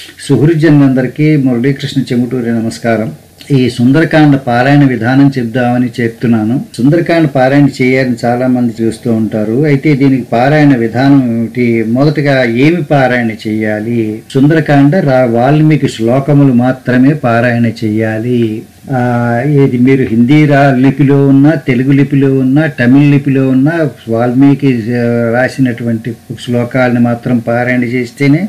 సుహృజనులందరికీ మురళీకృష్ణ చెముటూరి నమస్కారం ఈ సుందరకాండ పారాయణ విధానం చెప్దామని చెప్తున్నాను సుందరకాండ పారాయణ చేయాలని చాలా మంది చూస్తూ ఉంటారు అయితే దీనికి పారాయణ విధానం ఏమిటి మొదటగా ఏమి పారాయణ చేయాలి సుందరకాండ రా వాల్మీకి శ్లోకములు మాత్రమే పారాయణ చేయాలి ఆ, ఇది మీరు హిందీ రా లిపిలో ఉన్న తెలుగు లిపిలో ఉన్న తమిళ లిపిలో ఉన్న వాల్మీకి ఆ, రాసినటువంటి శ్లోకాలను మాత్రం పారాయణ చేస్తేనే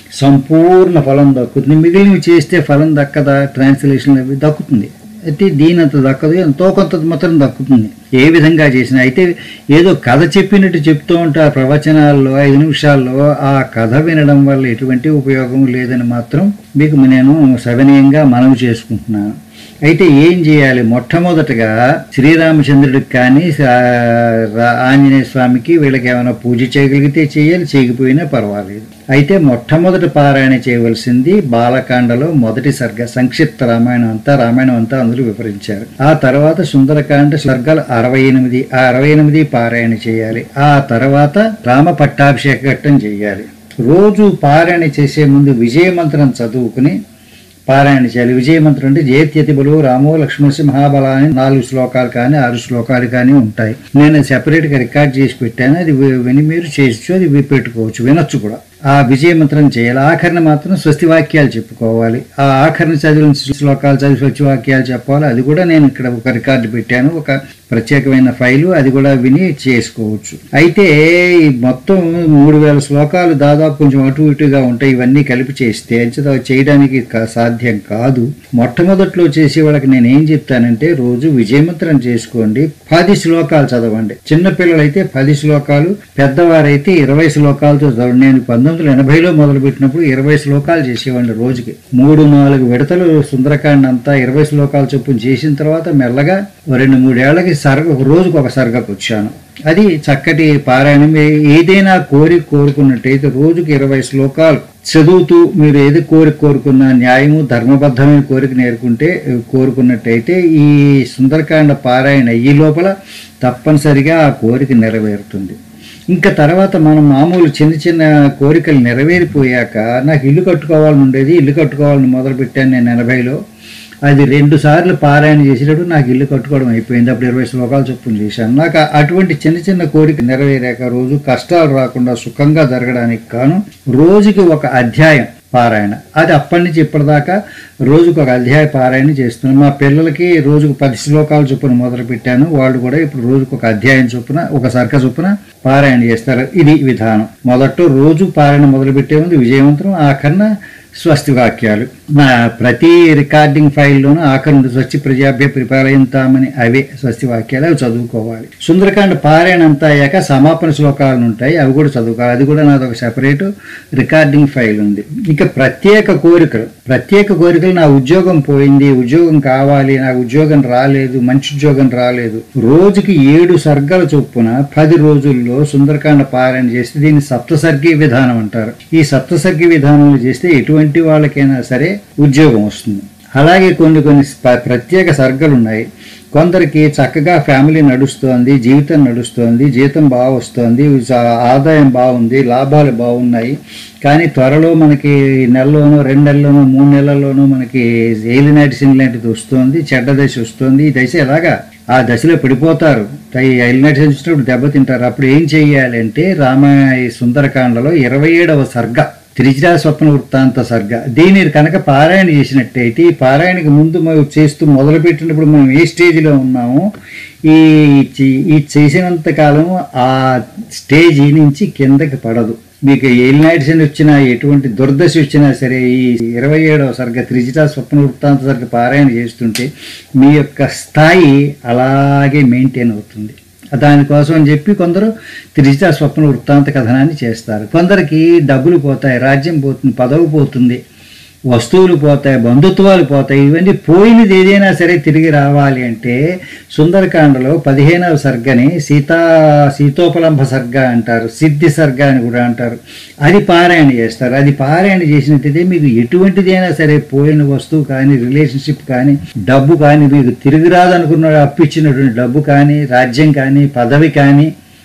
సంపూర్ణ ఫలం దక్కుతుంది మిగిలినవి చేస్తే ఫలం దక్కదా ట్రాన్స్లేషన్ అవి దక్కుతుంది అయితే దీనంత దక్కదు ఎంతో కొంత మాత్రం దక్కుతుంది ఏ విధంగా చేసినా అయితే ఏదో కథ చెప్పినట్టు చెప్తూ ఉంటా ప్రవచనాల్లో ఐదు నిమిషాల్లో ఆ కథ వినడం వల్ల ఎటువంటి ఉపయోగం లేదని మాత్రం మీకు నేను సవినయంగా మనవి చేసుకుంటున్నాను అయితే ఏం చేయాలి మొట్టమొదటగా శ్రీరామచంద్రుడికి కానీ ఆ, రా- ఆంజనేయ స్వామికి వీళ్ళకి ఏమైనా పూజ చేయగలిగితే చేయాలి చేయకపోయినా పర్వాలేదు అయితే మొట్టమొదటి పారాయణ చేయవలసింది బాలకాండలో మొదటి సర్గ సంక్షిప్త రామాయణం అంతా రామాయణం అంతా అందరూ వివరించారు ఆ తర్వాత సుందరకాండ సర్గలు అరవై ఎనిమిది ఆ అరవై ఎనిమిది పారాయణ చేయాలి ఆ తర్వాత రామ పట్టాభిషేక ఘట్టం చేయాలి రోజు పారాయణ చేసే ముందు విజయ మంత్రం చదువుకుని పారాయణ చేయాలి విజయ మంత్రం అంటే జయత్యతి బలు రామో లక్ష్మణసి మహాబల అని నాలుగు శ్లోకాలు కానీ ఆరు శ్లోకాలు కానీ ఉంటాయి నేను సెపరేట్గా రికార్డ్ చేసి పెట్టాను అది వి- విని మీరు చేయొచ్చు అది వి- పెట్టుకోవచ్చు వినొచ్చు కూడా ఆ విజయ మంత్రం చేయాలి ఆఖరిని మాత్రం స్వస్తి వాక్యాలు చెప్పుకోవాలి ఆ ఆఖరిని చదివిన శ్లోకాలు చదివి స్వస్తి వాక్యాలు చెప్పాలి అది కూడా నేను ఇక్కడ ఒక రికార్డు పెట్టాను ఒక ప్రత్యేకమైన ఫైలు అది కూడా విని చేసుకోవచ్చు అయితే ఈ మొత్తం మూడు వేల శ్లోకాలు దాదాపు కొంచెం అటు ఇటుగా ఉంటాయి ఇవన్నీ కలిపి చేస్తే అంచేత చేయడానికి కా- సాధ్యం కాదు మొట్టమొదట్లో చేసే వాళ్ళకి నేను ఏం చెప్తానంటే రోజు విజయమంత్రం చేసుకోండి పది శ్లోకాలు చదవండి చిన్నపిల్లలైతే పది శ్లోకాలు పెద్దవారైతే ఇరవై శ్లోకాలతో చదవండి నేను పంతొమ్మిది వందల ఎనభైలో మొదలుపెట్టినప్పుడు ఇరవై శ్లోకాలు చేసేవాడిని రోజుకి మూడు నాలుగు విడతలు సుందరకాండ అంతా ఇరవై శ్లోకాలు చొప్పున చేసిన తర్వాత మెల్లగా ఓ రెండు మూడేళ్లకి సర్గ ఒక రోజుకు ఒక సర్గకు వచ్చాను అది చక్కటి పారాయణం ఏ- ఏదైనా కోరిక కోరుకున్నట్టయితే రోజుకి ఇరవై శ్లోకాలు చదువుతూ మీరు ఏది కోరిక కోరుకున్న న్యాయము ధర్మబద్ధమైన కోరిక నేర్చుకుంటే కోరుకున్నట్టయితే ఈ సుందరకాండ పారాయణ ఈ లోపల తప్పనిసరిగా ఆ కోరిక నెరవేరుతుంది ఇంకా తర్వాత మనం మామూలు చిన్న చిన్న కోరికలు నెరవేరిపోయాక నాకు ఇల్లు కట్టుకోవాలని ఉండేది ఇల్లు కట్టుకోవాలని మొదలుపెట్టాను నేను ఎనభైలో అది రెండు సార్లు పారాయణ చేసేటప్పుడు నాకు ఇల్లు కట్టుకోవడం అయిపోయింది అప్పుడు ఇరవై శ్లోకాలు చొప్పున చేశాను నాకు ఆ- అటువంటి చిన్న చిన్న కోరిక నెరవేరాక రోజు కష్టాలు రాకుండా సుఖంగా జరగడానికి కాను రోజుకి ఒక అధ్యాయం పారాయణ అది అప్పటి నుంచి ఇప్పటిదాకా రోజుకు ఒక అధ్యాయ పారాయణ చేస్తున్నాను మా పిల్లలకి రోజుకు పది శ్లోకాలు చొప్పున మొదలు పెట్టాను వాళ్ళు కూడా ఇప్పుడు రోజుకు ఒక అధ్యాయం చొప్పున ఒక సర్క చొప్పున పారాయణ చేస్తారు ఇది విధానం మొదట రోజు పారాయణ మొదలు పెట్టే ముందు విజయవంతం ఆఖరణ స్వస్తి వాక్యాలు నా ప్రతి రికార్డింగ్ ఫైల్లోనూ ఆఖరి నుండి స్వస్తి ప్రజాభ్య పరిపాలయంతామని అవే స్వస్తి వాక్యాలు అవి చదువుకోవాలి సుందరకాండ పారాయణ అంతా అయ్యాక సమాపన శ్లోకాలు ఉంటాయి అవి కూడా చదువుకోవాలి అది కూడా నాది ఒక సెపరేట్ రికార్డింగ్ ఫైల్ ఉంది ఇక ప్రత్యేక కోరికలు ప్రత్యేక కోరికలు నా ఉద్యోగం పోయింది ఉద్యోగం కావాలి నాకు ఉద్యోగం రాలేదు మంచి ఉద్యోగం రాలేదు రోజుకి ఏడు సర్గల చొప్పున పది రోజుల్లో సుందరకాండ పారాయణ చేస్తే దీన్ని సప్తసర్గి విధానం అంటారు ఈ సప్తసర్గి విధానంలో చేస్తే ఎటువంటి వాళ్ళకైనా సరే ఉద్యోగం వస్తుంది అలాగే కొన్ని కొన్ని స్ప- ప్రత్యేక సర్గలు ఉన్నాయి కొందరికి చక్కగా ఫ్యామిలీ నడుస్తోంది జీవితం నడుస్తోంది జీతం బాగా వస్తోంది స- ఆదాయం బాగుంది లాభాలు బాగున్నాయి కానీ త్వరలో మనకి నెలలోనో రెండు నెలల్లోనో మూడు నెలల్లోనో మనకి ఏలినాటి లాంటిది వస్తుంది చెడ్డ దశ వస్తుంది ఈ దశ ఎలాగా ఆ దశలో పడిపోతారు ఎల్నటి వచ్చినప్పుడు దెబ్బతింటారు అప్పుడు ఏం చెయ్యాలి అంటే రామ ఈ సుందరకాండలో ఇరవై ఏడవ సర్గ త్రిజిరా స్వప్న వృత్తాంత సర్గ దీనిని కనుక పారాయణ చేసినట్టయితే ఈ పారాయణకి ముందు మనం చేస్తూ మొదలుపెట్టినప్పుడు మనం ఏ స్టేజ్లో ఉన్నామో ఈ చి- ఈ చేసినంత కాలం ఆ స్టేజ్ నుంచి కిందకి పడదు మీకు ఏలినాయిడ్స్ అని వచ్చినా ఎటువంటి దుర్దశ వచ్చినా సరే ఈ ఇరవై ఏడవ సర్గ త్రిజిటా స్వప్న వృత్తాంత సర్గ పారాయణ చేస్తుంటే మీ యొక్క స్థాయి అలాగే మెయింటైన్ అవుతుంది దానికోసం అని చెప్పి కొందరు త్రిజిటా స్వప్న వృత్తాంత కథనాన్ని చేస్తారు కొందరికి డబ్బులు పోతాయి రాజ్యం పోతుంది పదవి పోతుంది వస్తువులు పోతాయి బంధుత్వాలు పోతాయి ఇవన్నీ పోయినది ఏదైనా సరే తిరిగి రావాలి అంటే సుందరకాండలో పదిహేనవ సర్గని సీతా సీతోపలంభ సర్గ అంటారు సిద్ధి సర్గ అని కూడా అంటారు అది పారాయణ చేస్తారు అది పారాయణ చేసినట్టయితే మీకు ఎటువంటిదైనా సరే పోయిన వస్తువు కానీ రిలేషన్షిప్ కానీ డబ్బు కానీ మీకు తిరిగి రాదనుకున్న అప్పు ఇచ్చినటువంటి డబ్బు కానీ రాజ్యం కానీ పదవి కానీ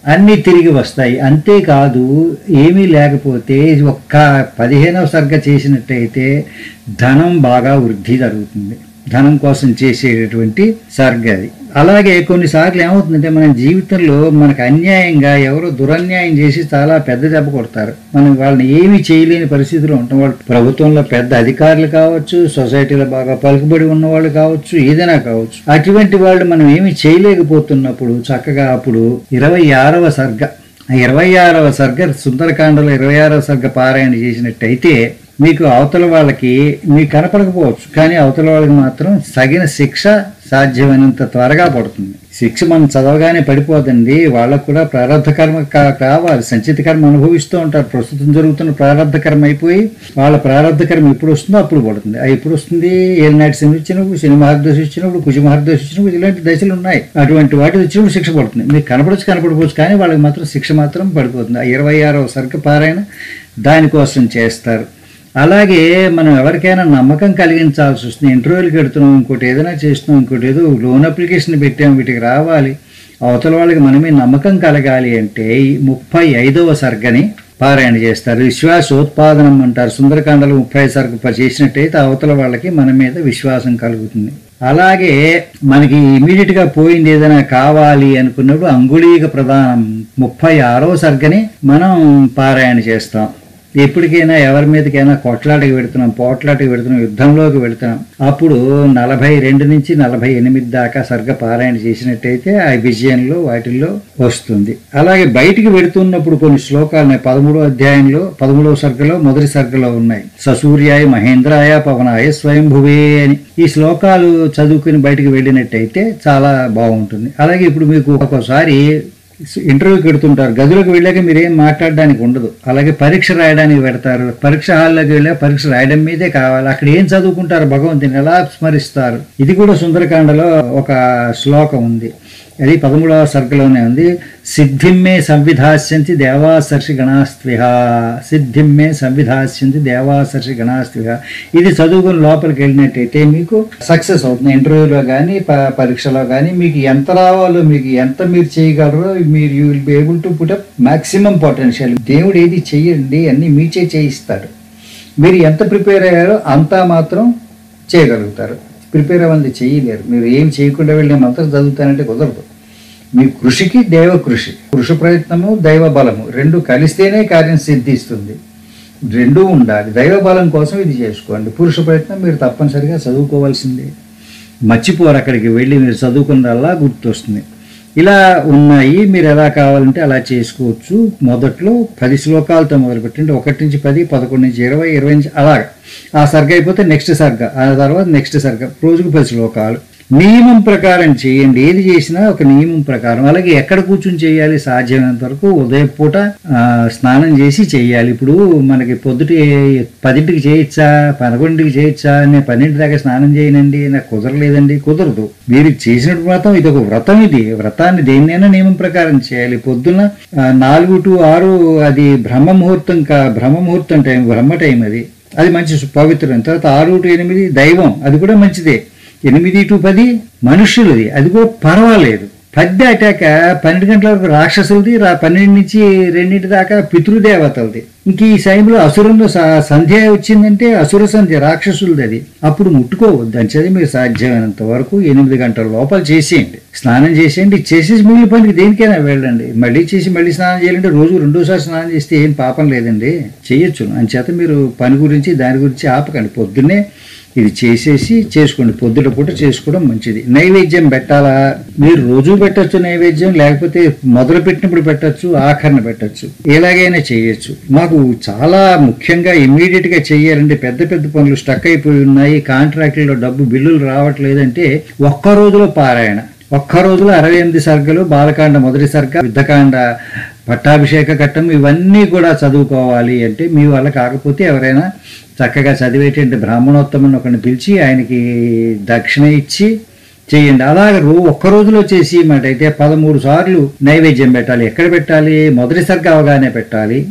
అన్నీ తిరిగి వస్తాయి అంతేకాదు ఏమీ లేకపోతే ఒక్క పదిహేనవ సర్గ చేసినట్టయితే ధనం బాగా వృద్ధి జరుగుతుంది ధనం కోసం చేసేటటువంటి సర్గ అది అలాగే కొన్నిసార్లు ఏమవుతుందంటే మన జీవితంలో మనకు అన్యాయంగా ఎవరో దురన్యాయం చేసి చాలా పెద్ద దెబ్బ కొడతారు మనం వాళ్ళని ఏమీ చేయలేని పరిస్థితిలో ఉంటాం వాళ్ళు ప్రభుత్వంలో పెద్ద అధికారులు కావచ్చు సొసైటీలో బాగా పలుకుబడి ఉన్న వాళ్ళు కావచ్చు ఏదైనా కావచ్చు అటువంటి వాళ్ళు మనం ఏమీ చేయలేకపోతున్నప్పుడు చక్కగా అప్పుడు ఇరవై ఆరవ సర్గ ఆ ఇరవై ఆరవ సర్గ సుందరకాండలో ఇరవై ఆరవ సర్గ పారాయణ చేసినట్టయితే మీకు అవతల వాళ్ళకి మీకు కనపడకపోవచ్చు కానీ అవతల వాళ్ళకి మాత్రం తగిన శిక్ష సాధ్యమైనంత త్వరగా పడుతుంది శిక్ష మనం చదవగానే పడిపోదండి వాళ్ళకు కూడా ప్రారంభ కర్మ కా- కావాలి సంచిత కర్మ అనుభవిస్తూ ఉంటారు ప్రస్తుతం జరుగుతున్న ప్రారంభ కర్మ అయిపోయి వాళ్ళ ప్రారంభ కర్మ ఎప్పుడు వస్తుందో అప్పుడు పడుతుంది అది ఎప్పుడు వస్తుంది ఏలినాటి శని వచ్చినప్పుడు శని మహర్దశ వచ్చినప్పుడు కుజ మహర్దశ వచ్చినప్పుడు ఇలాంటి దశలు ఉన్నాయి అటువంటి వాటి వచ్చినప్పుడు శిక్ష పడుతుంది మీకు కనపడచ్చు కనపడవచ్చు కానీ వాళ్ళకి మాత్రం శిక్ష మాత్రం పడిపోతుంది ఆ ఇరవై ఆరవ సర్గ పారాయణ దానికోసం చేస్తారు అలాగే మనం ఎవరికైనా నమ్మకం కలిగించాల్సి వస్తుంది ఇంటర్వ్యూలకు పెడుతున్నాం ఇంకోటి ఏదైనా చేస్తున్నాం ఇంకోటి ఏదో లోన్ అప్లికేషన్ పెట్టాం వీటికి రావాలి అవతల వాళ్ళకి మనమే నమ్మకం కలగాలి అంటే ఈ ముప్పై ఐదవ సర్గని పారాయణ చేస్తారు విశ్వాసోత్పాదనం అంటారు సుందరకాండలో ముప్పై సర్గ ప- చేసినట్టయితే అవతల వాళ్ళకి మన మీద విశ్వాసం కలుగుతుంది అలాగే మనకి ఇమీడియట్ గా పోయింది ఏదైనా కావాలి అనుకున్నప్పుడు అంగుళీక ప్రధానం ముప్పై ఆరో సర్గని మనం పారాయణ చేస్తాం ఎప్పటికైనా ఎవరి మీదకైనా కొట్లాటకి పెడుతున్నాం పోట్లాటకి పెడుతున్నాం యుద్ధంలోకి పెడుతున్నాం అప్పుడు నలభై రెండు నుంచి నలభై ఎనిమిది దాకా సర్గ పారాయణ చేసినట్టయితే ఆ విజయంలో వాటిల్లో వస్తుంది అలాగే బయటికి పెడుతున్నప్పుడు కొన్ని శ్లోకాలు ఉన్నాయి పదమూడో అధ్యాయంలో పదమూడవ సర్గలో మొదటి సర్గలో ఉన్నాయి ససూర్యాయ మహేంద్రాయ పవనాయ స్వయంభువే అని ఈ శ్లోకాలు చదువుకుని బయటికి వెళ్ళినట్టయితే చాలా బాగుంటుంది అలాగే ఇప్పుడు మీకు ఒక్కోసారి ఇంటర్వ్యూకి పెడుతుంటారు గదిలోకి వెళ్ళాక మీరు ఏం మాట్లాడడానికి ఉండదు అలాగే పరీక్ష రాయడానికి పెడతారు పరీక్ష హాల్లోకి వెళ్ళాక పరీక్ష రాయడం మీదే కావాలి అక్కడ ఏం చదువుకుంటారు భగవంతుని ఎలా స్మరిస్తారు ఇది కూడా సుందరకాండలో ఒక శ్లోకం ఉంది అది పదమూడవ సర్గలోనే ఉంది సిద్ధిమ్మే సంవిధాస్యంతి దేవాసర్షి గణాస్త్విహ సిద్ధిమ్మే సంవిధాస్యంతి దేవాసర్షి గణాస్త్విహ ఇది చదువుకుని లోపలికి వెళ్ళినట్టయితే మీకు సక్సెస్ అవుతుంది ఇంటర్వ్యూలో కానీ పరీక్షలో కానీ మీకు ఎంత రావాలో మీకు ఎంత మీరు చేయగలరో మీరు you will be able to put up maximum potential దేవుడు ఏది చెయ్యండి అన్ని మీచే చేయిస్తాడు మీరు ఎంత ప్రిపేర్ అయ్యారో అంతా మాత్రం చేయగలుగుతారు ప్రిపేర్ అవ్వంది చేయలేరు మీరు ఏం చేయకుండా వెళ్ళి మంత్రం చదువుతానంటే కుదరదు మీ కృషికి దైవ కృషి కృషి ప్రయత్నము దైవ బలము రెండు కలిస్తేనే కార్యం సిద్ధిస్తుంది రెండూ ఉండాలి దైవ బలం కోసం ఇది చేసుకోండి పురుష ప్రయత్నం మీరు తప్పనిసరిగా చదువుకోవాల్సిందే మర్చిపోరు అక్కడికి వెళ్ళి మీరు చదువుకున్నదల్లా గుర్తొస్తుంది ఇలా ఉన్నాయి మీరు ఎలా కావాలంటే అలా చేసుకోవచ్చు మొదట్లో పది శ్లోకాలతో మొదలుపెట్టండి ఒకటి నుంచి పది పదకొండు నుంచి ఇరవై ఇరవై నుంచి అలాగా ఆ సర్గ అయిపోతే నెక్స్ట్ సర్గ ఆ తర్వాత నెక్స్ట్ సర్గ రోజుకు పది శ్లోకాలు నియమం ప్రకారం చేయండి ఏది చేసినా ఒక నియమం ప్రకారం అలాగే ఎక్కడ కూర్చుని చేయాలి సాధ్యమైనంత వరకు ఉదయం పూట ఆ, స్నానం చేసి చేయాలి ఇప్పుడు మనకి పొద్దుటి పదింటికి చేయొచ్చా పదకొండింటికి చేయొచ్చా నేను పన్నెండు దాకా స్నానం చేయనండి నాకు కుదరలేదండి కుదరదు మీరు చేసినట్టు మాత్రం ఇది ఒక వ్రతం ఇది వ్రతాన్ని దేన్నైనా నియమం ప్రకారం చేయాలి పొద్దున్న ఆ, నాలుగు టు ఆరు అది బ్రహ్మ ముహూర్తం కా బ్రహ్మ ముహూర్తం టైం బ్రహ్మ టైం అది అది మంచి పవిత్రం తర్వాత ఆరు టు ఎనిమిది దైవం అది కూడా మంచిదే ఎనిమిది టు పది మనుషులది అది కూడా పర్వాలేదు పది దాటాక పన్నెండు గంటల వరకు రాక్షసులది రా పన్నెండు నుంచి రెండింటి దాకా పితృదేవతలది ఇంక ఈ సమయంలో అసురంలో స- సంధ్య వచ్చిందంటే అసుర సంధ్య రాక్షసులది అది అప్పుడు ముట్టుకోవద్దు అంచేది మీరు సాధ్యమైనంత వరకు ఎనిమిది గంటల లోపల చేసేయండి స్నానం చేసేయండి చేసేసి మిగిలిన పనికి దేనికైనా వెళ్ళండి మళ్ళీ చేసి మళ్ళీ స్నానం చేయాలంటే రోజు రెండోసారి స్నానం చేస్తే ఏం పాపం లేదండి చేయొచ్చు అంచేత మీరు పని గురించి దాని గురించి ఆపకండి పొద్దున్నే ఇది చేసేసి చేసుకోండి పొద్దుట పూట చేసుకోవడం మంచిది నైవేద్యం పెట్టాలా మీరు రోజు పెట్టచ్చు నైవేద్యం లేకపోతే మొదలు పెట్టినప్పుడు పెట్టచ్చు ఆఖరణ పెట్టచ్చు ఎలాగైనా చేయొచ్చు మాకు చాలా ముఖ్యంగా ఇమ్మీడియట్ గా చేయాలంటే పెద్ద పెద్ద పనులు స్టక్ అయిపోయి ఉన్నాయి కాంట్రాక్టుల్లో డబ్బు బిల్లులు రావట్లేదంటే ఒక్క రోజులో పారాయణ ఒక్క రోజులో అరవై ఎనిమిది సర్గలు బాలకాండ మొదటి సర్గ యుద్ధకాండ పట్టాభిషేక ఘట్టం ఇవన్నీ కూడా చదువుకోవాలి అంటే మీ వల్ల కాకపోతే ఎవరైనా చక్కగా చదివేటువంటి బ్రాహ్మణోత్తముని ఒకరిని పిలిచి ఆయనకి దక్షిణ ఇచ్చి చేయండి అలాగే రో ఒక్క రోజులో చేసి మాట అయితే పదమూడు సార్లు నైవేద్యం పెట్టాలి ఎక్కడ పెట్టాలి మొదటి సర్గ అవగానే పెట్టాలి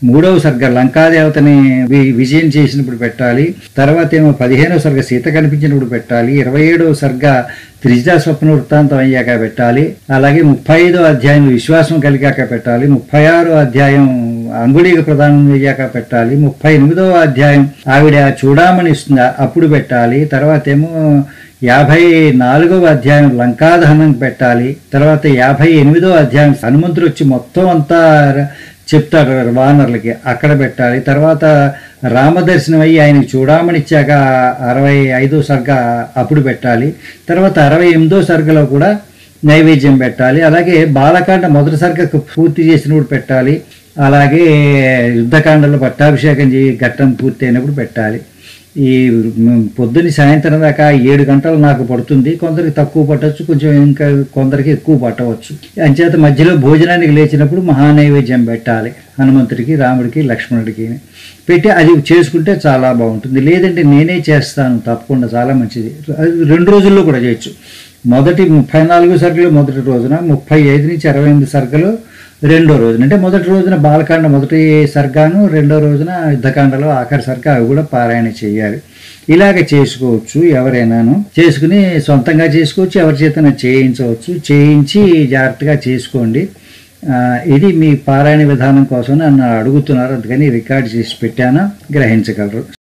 మూడవ సర్గ లంకాదేవతని వి- విజయం చేసినప్పుడు పెట్టాలి తర్వాత ఏమో పదిహేనవ సర్గ సీత కనిపించినప్పుడు పెట్టాలి ఇరవై ఏడవ సర్గ త్రిజితా స్వప్న వృత్తాంతం అయ్యాక పెట్టాలి అలాగే ముప్పై ఐదో అధ్యాయం విశ్వాసం కలిగాక పెట్టాలి ముప్పై ఆరో అధ్యాయం అంగుళీక ప్రదానం అయ్యాక పెట్టాలి ముప్పై ఎనిమిదవ అధ్యాయం ఆవిడ చూడామని ఇస్తుందా అప్పుడు పెట్టాలి తర్వాత ఏమో యాభై నాలుగవ అధ్యాయం లంకాదహనం పెట్టాలి తర్వాత యాభై ఎనిమిదో అధ్యాయం హనుమంతుడు వచ్చి మొత్తం అంతా ర- చెప్తాడు వానరులకి అక్కడ పెట్టాలి తర్వాత రామదర్శనం అయ్యి ఆయనకి చూడామని ఇచ్చాక అరవై ఐదో సర్గ అప్పుడు పెట్టాలి తర్వాత అరవై ఎనిమిదో సర్గలో కూడా నైవేద్యం పెట్టాలి అలాగే బాలకాండ మొదటి సర్గ పూర్తి చేసినప్పుడు పెట్టాలి అలాగే యుద్ధకాండలో పట్టాభిషేకం చేయి ఘట్టం పూర్తి అయినప్పుడు పెట్టాలి ఈ మ్, పొద్దున్న సాయంత్రం దాకా ఏడు గంటలు నాకు పడుతుంది కొందరికి తక్కువ పట్టవచ్చు కొంచెం ఇంకా కొందరికి ఎక్కువ పట్టవచ్చు అంచేత మధ్యలో భోజనానికి లేచినప్పుడు మహానైవేద్యం పెట్టాలి హనుమంతుడికి రాముడికి లక్ష్మణుడికి పెట్టి అది చేసుకుంటే చాలా బాగుంటుంది లేదంటే నేనే చేస్తాను తప్పకుండా చాలా మంచిది అది రెండు రోజుల్లో కూడా చేయొచ్చు మొదటి ముప్పై నాలుగు సరుకులు మొదటి రోజున ముప్పై ఐదు నుంచి అరవై ఎనిమిది సరుకులు రెండో రోజున అంటే మొదటి రోజున బాలకాండ మొదటి సర్గాను రెండో రోజున యుద్ధకాండలో ఆఖరి సర్గ అవి కూడా పారాయణ చేయాలి ఇలాగ చేసుకోవచ్చు ఎవరైనాను చేసుకుని సొంతంగా చేసుకోవచ్చు ఎవరి చేతన చేయించవచ్చు చేయించి జాగ్రత్తగా చేసుకోండి ఆ, ఇది మీ పారాయణ విధానం కోసం నన్ను అడుగుతున్నారు అందుకని రికార్డ్ చేసి పెట్టాను గ్రహించగలరు